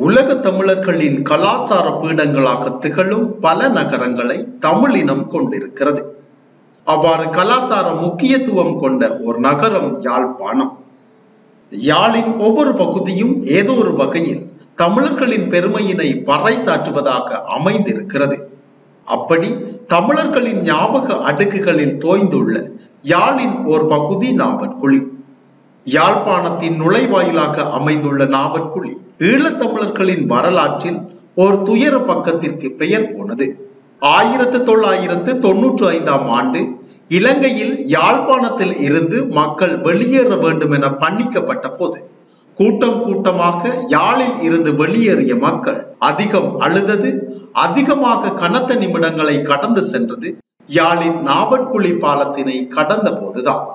உலக தமிழர்களின் கலாசார பீடங்களாக திகழும் பல நகரங்களை தமிழினம் கொண்டிருக்கிறது அவ்வாறு கலாசார முக்கியத்துவம் கொண்ட ஒரு நகரம் யாழ்ப்பாணம் யாழின் ஒவ்வொரு பகுதியும் ஏதோ ஒரு வகையில் தமிழர்களின் பெருமையினை பறைசாற்றுவதாக அமைந்திருக்கிறது அப்படி தமிழர்களின் ஞாபக அடுக்குகளில் தோய்ந்துள்ள யாழின் ஒரு பகுதி நாவற்குழி யாழ்ப்பாணத்தின் நுழைவாயிலாக அமைந்துள்ள நாவற்குழி ஈழத்தமிழர்களின் வரலாற்றில் ஒரு துயர பக்கத்திற்கு பெயர் போனது ஆயிரத்து தொள்ளாயிரத்து தொன்னூற்று ஐந்தாம் ஆண்டு இலங்கையில் யாழ்ப்பாணத்தில் இருந்து மக்கள் வெளியேற வேண்டும் என பண்ணிக்கப்பட்ட போது கூட்டம் கூட்டமாக யாழில் இருந்து வெளியேறிய மக்கள் அதிகம் அழுதது அதிகமாக கனத்த நிமிடங்களை கடந்து சென்றது யாழின் நாவற்குழி பாலத்தினை கடந்த போதுதான்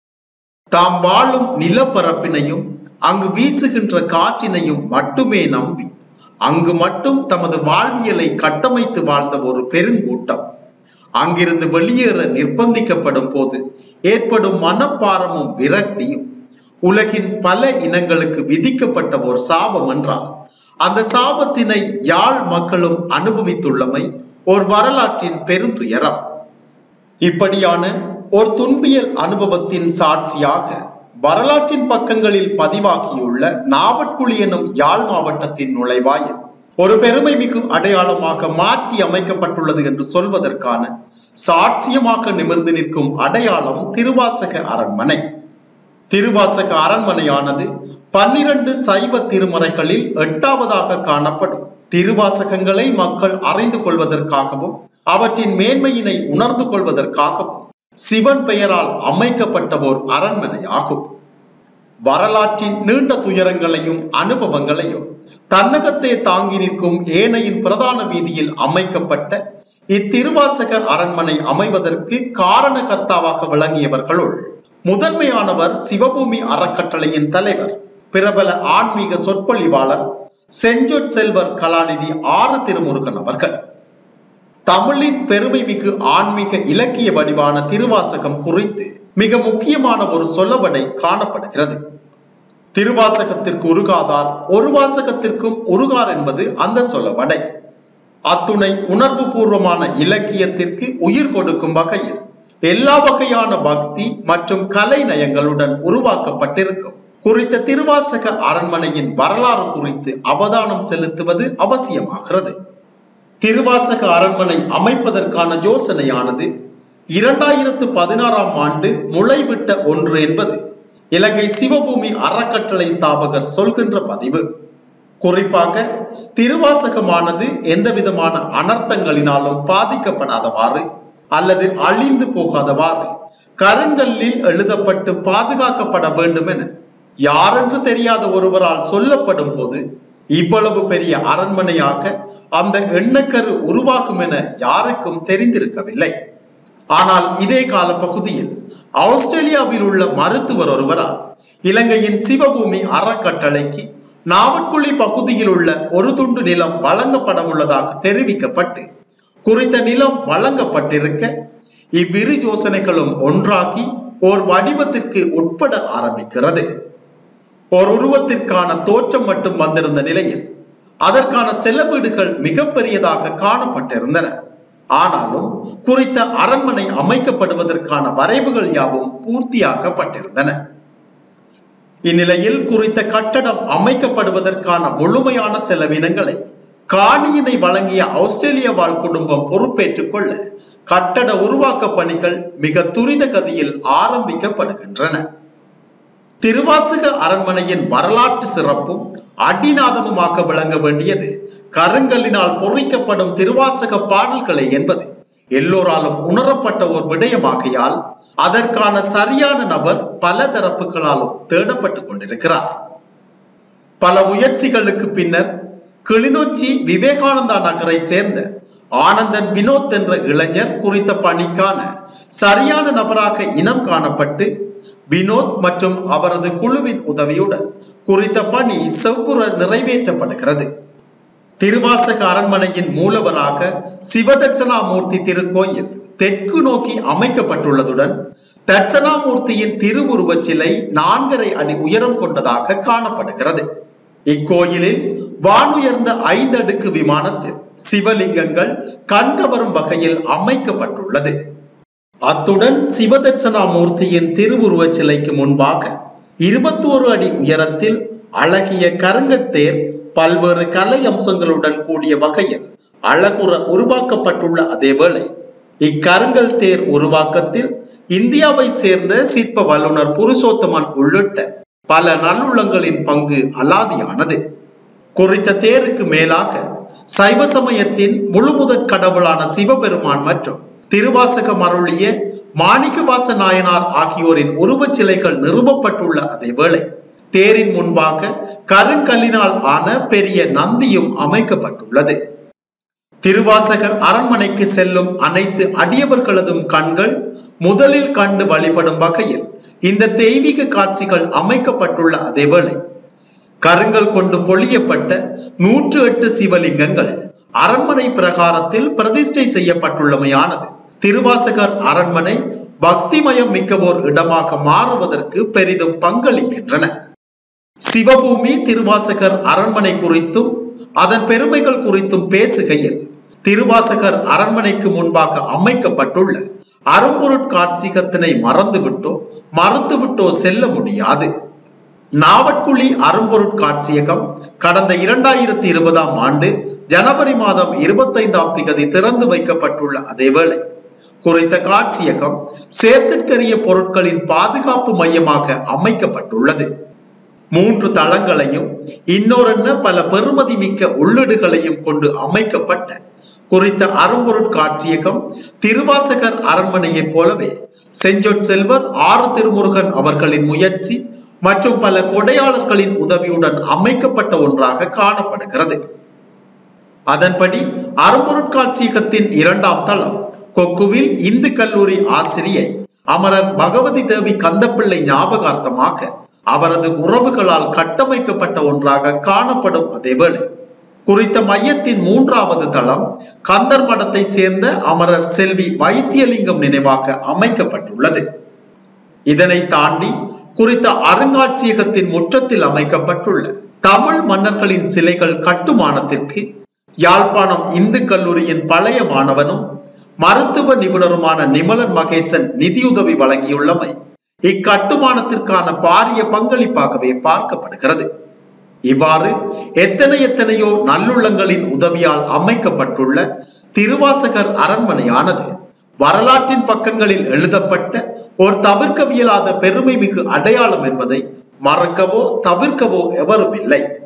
தாம் வாழும் நிலப்பரப்பினையும் அங்கு வீசுகின்ற காற்றினையும் மட்டுமே நம்பி அங்கு மட்டும் தமது வாழ்வியலை கட்டமைத்து வாழ்ந்த ஒரு பெருங்கூட்டம் அங்கிருந்து வெளியேற நிர்பந்திக்கப்படும் போது ஏற்படும் மனப்பாரமும் விரக்தியும் உலகின் பல இனங்களுக்கு விதிக்கப்பட்ட ஒரு சாபம் என்றால் அந்த சாபத்தினை யாழ் மக்களும் அனுபவித்துள்ளமை ஒரு வரலாற்றின் பெருந்துயரம் இப்படியான ஒரு துன்பியல் அனுபவத்தின் சாட்சியாக வரலாற்றின் பக்கங்களில் பதிவாகியுள்ள நாவற்குழி எனும் யாழ் மாவட்டத்தின் நுழைவாயில் ஒரு பெருமை மிகு அடையாளமாக மாற்றி அமைக்கப்பட்டுள்ளது என்று சொல்வதற்கான சாட்சியமாக நிமிர்ந்து நிற்கும் அடையாளம் திருவாசக அரண்மனை திருவாசக அரண்மனையானது பன்னிரண்டு சைவ திருமறைகளில் எட்டாவதாக காணப்படும் திருவாசகங்களை மக்கள் அறிந்து கொள்வதற்காகவும் அவற்றின் மேன்மையினை உணர்ந்து கொள்வதற்காகவும் சிவன் பெயரால் அமைக்கப்பட்ட ஓர் அரண்மனை ஆகும் வரலாற்றின் நீண்ட துயரங்களையும் அனுபவங்களையும் தன்னகத்தே தாங்கி நிற்கும் ஏனையின் பிரதான வீதியில் அமைக்கப்பட்ட இத்திருவாசக அரண்மனை அமைவதற்கு காரணகர்த்தாவாக விளங்கியவர்களுள் முதன்மையானவர் சிவபூமி அறக்கட்டளையின் தலைவர் பிரபல ஆன்மீக சொற்பொழிவாளர் செஞ்சொற் செல்வர் கலாநிதி ஆறு திருமுருகன் அவர்கள் தமிழின் பெருமை மிகு ஆன்மீக இலக்கிய வடிவான திருவாசகம் குறித்து மிக முக்கியமான ஒரு சொல்லவடை காணப்படுகிறது திருவாசகத்திற்கு உருகாதால் ஒரு வாசகத்திற்கும் உருகார் என்பது அந்த சொல்லவடை அத்துணை உணர்வு பூர்வமான இலக்கியத்திற்கு உயிர் கொடுக்கும் வகையில் எல்லா வகையான பக்தி மற்றும் கலை நயங்களுடன் உருவாக்கப்பட்டிருக்கும் குறித்த திருவாசக அரண்மனையின் வரலாறு குறித்து அவதானம் செலுத்துவது அவசியமாகிறது திருவாசக அரண்மனை அமைப்பதற்கான யோசனையானது இரண்டாயிரத்து பதினாறாம் ஆண்டு முளைவிட்ட ஒன்று என்பது இலங்கை சிவபூமி அறக்கட்டளை ஸ்தாபகர் சொல்கின்ற பதிவு குறிப்பாக திருவாசகமானது எந்த விதமான அனர்த்தங்களினாலும் பாதிக்கப்படாதவாறு அல்லது அழிந்து போகாதவாறு கருங்கல்லில் எழுதப்பட்டு பாதுகாக்கப்பட வேண்டும் என யாரென்று தெரியாத ஒருவரால் சொல்லப்படும் போது இவ்வளவு பெரிய அரண்மனையாக அந்த எண்ணக்கரு உருவாக்கும் என யாருக்கும் தெரிந்திருக்கவில்லை ஆனால் இதே கால பகுதியில் ஆஸ்திரேலியாவில் உள்ள மருத்துவர் ஒருவரால் இலங்கையின் சிவபூமி அறக்கட்டளைக்கு நாவற்குழி பகுதியில் உள்ள ஒரு துண்டு நிலம் வழங்கப்பட உள்ளதாக தெரிவிக்கப்பட்டு குறித்த நிலம் வழங்கப்பட்டிருக்க இவ்விரு யோசனைகளும் ஒன்றாகி ஓர் வடிவத்திற்கு உட்பட ஆரம்பிக்கிறது ஓர் உருவத்திற்கான தோற்றம் மட்டும் வந்திருந்த நிலையில் அதற்கான செலவீடுகள் மிகப்பெரியதாக காணப்பட்டிருந்தன ஆனாலும் குறித்த அரண்மனை அமைக்கப்படுவதற்கான வரைவுகள் யாவும் பூர்த்தியாக்கப்பட்டிருந்தன இந்நிலையில் குறித்த கட்டடம் அமைக்கப்படுவதற்கான முழுமையான செலவினங்களை காணியினை வழங்கிய ஆஸ்திரேலிய வாழ் குடும்பம் பொறுப்பேற்றுக் கொள்ள கட்டட உருவாக்க பணிகள் மிக துரித கதியில் ஆரம்பிக்கப்படுகின்றன திருவாசக அரண்மனையின் வரலாற்று சிறப்பும் அடிநாதமுமாக விளங்க வேண்டியது கருங்கல்லினால் பொறிக்கப்படும் திருவாசக பாடல்களை என்பது எல்லோராலும் உணரப்பட்ட ஒரு விடயமாகையால் அதற்கான சரியான நபர் பல தரப்புகளாலும் தேடப்பட்டுக் கொண்டிருக்கிறார் பல முயற்சிகளுக்கு பின்னர் கிளிநொச்சி விவேகானந்தா நகரை சேர்ந்த ஆனந்தன் வினோத் என்ற இளைஞர் குறித்த பணிக்கான சரியான நபராக இனம் காணப்பட்டு வினோத் மற்றும் அவரது குழுவின் உதவியுடன் குறித்த பணி செவ்வுற நிறைவேற்றப்படுகிறது திருவாசக அரண்மனையின் மூலவராக சிவதட்சணாமூர்த்தி திருக்கோயில் தெற்கு நோக்கி அமைக்கப்பட்டுள்ளதுடன் தட்சணாமூர்த்தியின் திருவுருவச் சிலை நான்கரை அடி உயரம் கொண்டதாக காணப்படுகிறது இக்கோயிலில் வானுயர்ந்த ஐந்தடுக்கு விமானத்தில் சிவலிங்கங்கள் கண்கவரும் வகையில் அமைக்கப்பட்டுள்ளது அத்துடன் சிவதட்சணாமூர்த்தியின் திருவுருவச் சிலைக்கு முன்பாக இருபத்தோரு அடி உயரத்தில் அழகிய கருங்கத்தேர் பல்வேறு கலை அம்சங்களுடன் கூடிய வகையில் அழகுற உருவாக்கப்பட்டுள்ள அதேவேளை இக்கருங்கல் தேர் உருவாக்கத்தில் இந்தியாவை சேர்ந்த சிற்ப வல்லுநர் புருஷோத்தமன் உள்ளிட்ட பல நல்லுள்ளங்களின் பங்கு அலாதியானது குறித்த தேருக்கு மேலாக சைவ சமயத்தின் முழுமுதற் கடவுளான சிவபெருமான் மற்றும் திருவாசகம் அருளிய மாணிக்கவாச நாயனார் ஆகியோரின் உருவச் சிலைகள் நிறுவப்பட்டுள்ள அதேவேளை தேரின் முன்பாக கருங்கல்லினால் ஆன பெரிய நந்தியும் அமைக்கப்பட்டுள்ளது திருவாசகர் அரண்மனைக்கு செல்லும் அனைத்து அடியவர்களதும் கண்கள் முதலில் கண்டு வழிபடும் வகையில் இந்த தெய்வீக காட்சிகள் அமைக்கப்பட்டுள்ள அதேவேளை கருங்கல் கொண்டு பொழியப்பட்ட நூற்று எட்டு சிவலிங்கங்கள் அரண்மனை பிரகாரத்தில் பிரதிஷ்டை செய்யப்பட்டுள்ளமையானது திருவாசகர் அரண்மனை பக்திமயம் மிக்கவோர் இடமாக மாறுவதற்கு பெரிதும் பங்களிக்கின்றன சிவபூமி திருவாசகர் அரண்மனை குறித்தும் அதன் பெருமைகள் குறித்தும் பேசுகையில் திருவாசகர் அரண்மனைக்கு முன்பாக அமைக்கப்பட்டுள்ள அரும்பொருட்காட்சியகத்தினை மறந்துவிட்டோ மறுத்துவிட்டோ செல்ல முடியாது நாவட்குழி அரும்பொருட்காட்சியகம் கடந்த இரண்டாயிரத்தி இருபதாம் ஆண்டு ஜனவரி மாதம் இருபத்தைந்தாம் திகதி திறந்து வைக்கப்பட்டுள்ள அதேவேளை குறித்த காட்சியகம் சேர்த்திற்கரிய பொருட்களின் பாதுகாப்பு மையமாக அமைக்கப்பட்டுள்ளது மூன்று தளங்களையும் இன்னொரென்ன பல பெறுமதி மிக்க உள்ளீடுகளையும் கொண்டு அமைக்கப்பட்ட குறித்த அரும்பொருட்காட்சியகம் திருவாசகர் அரண்மனையைப் போலவே செஞ்சொற் செல்வர் ஆறு திருமுருகன் அவர்களின் முயற்சி மற்றும் பல கொடையாளர்களின் உதவியுடன் அமைக்கப்பட்ட ஒன்றாக காணப்படுகிறது அதன்படி அரும்பொருட்காட்சியகத்தின் இரண்டாம் தளம் கொக்குவில் இந்து கல்லூரி ஆசிரியை அமரர் பகவதி தேவி கந்தப்பிள்ளை ஞாபகார்த்தமாக அவரது உறவுகளால் கட்டமைக்கப்பட்ட ஒன்றாக காணப்படும் அதேவேளை குறித்த மையத்தின் மூன்றாவது தளம் கந்தர் மடத்தை சேர்ந்த அமரர் செல்வி வைத்தியலிங்கம் நினைவாக அமைக்கப்பட்டுள்ளது இதனை தாண்டி குறித்த அருங்காட்சியகத்தின் முற்றத்தில் அமைக்கப்பட்டுள்ள தமிழ் மன்னர்களின் சிலைகள் கட்டுமானத்திற்கு யாழ்ப்பாணம் இந்து கல்லூரியின் பழைய மாணவனும் மருத்துவ நிபுணருமான நிமலன் மகேசன் நிதியுதவி வழங்கியுள்ளமை இக்கட்டுமானத்திற்கான பாரிய பங்களிப்பாகவே பார்க்கப்படுகிறது இவ்வாறு எத்தனை எத்தனையோ நல்லுள்ளங்களின் உதவியால் அமைக்கப்பட்டுள்ள திருவாசகர் அரண்மனையானது வரலாற்றின் பக்கங்களில் எழுதப்பட்ட ஒரு தவிர்க்கவியலாத பெருமை மிகு அடையாளம் என்பதை மறக்கவோ தவிர்க்கவோ எவரும் இல்லை